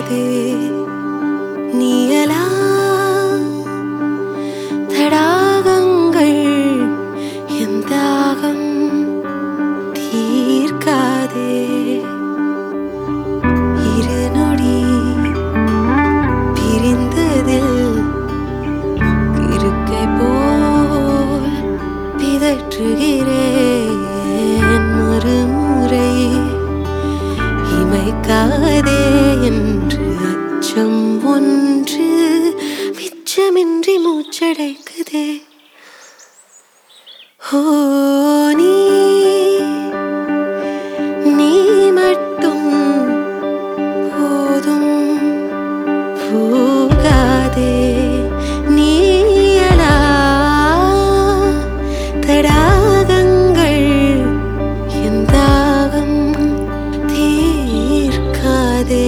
தீர்க்காதே நீயலா தடாகங்கள் என் தாகம் தீர்க்காதே இரு நொடி பிரிந்ததில் இருக்கை போல் பிதற்றுகிறேன் மறுமுறை இமைக்காதே என்று அச்சம் ஒன்று மிச்சமின்றி மூச்சடைக்குதே ஓ நீ நீ மட்டும் போதும் போகாதே நீயலா தடாகங்கள் என் தாகம் தீர்க்காதே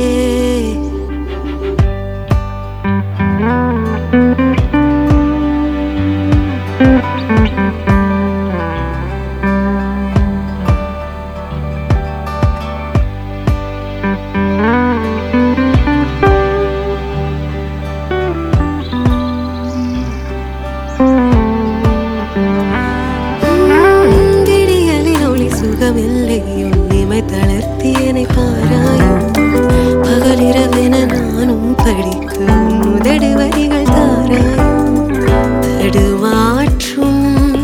விடியலில் ஒளி சுகமில்லை உன்னிமை தளர்த்தி என்னை பாராயோ பகலிரவென நானும் படிக்கும் முதடு வரிகள் தாராயோ தடுமாற்றும்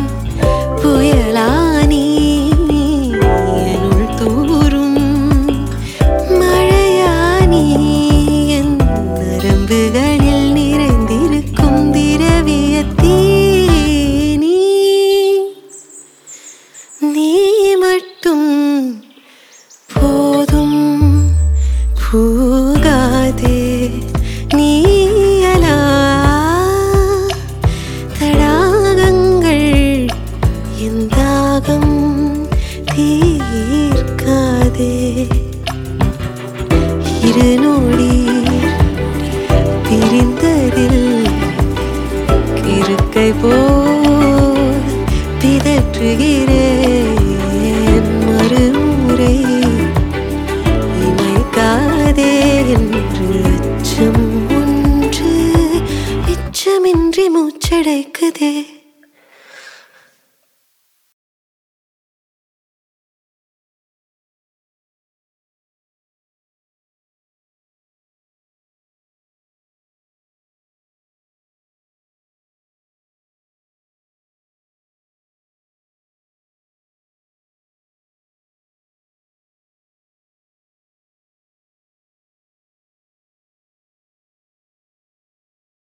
புயலானி என்னுள் தூரும் மழையானி என் நரம்புகளில் நிறைந்திருக்கும் திரவியத்தீ நீ நீ மட்டும் போதும் போகாதே நீயலா தடாகங்கள் என் தாகம் தீர்க்காதே இரு நொடி பிரிந்ததில் இருக்கை போல் பிதற்றுகிறேன் மறுமுறை இமைக்காதே என்று அச்சம் ஒன்று மிச்சமின்றி மூச்சடைக்குதே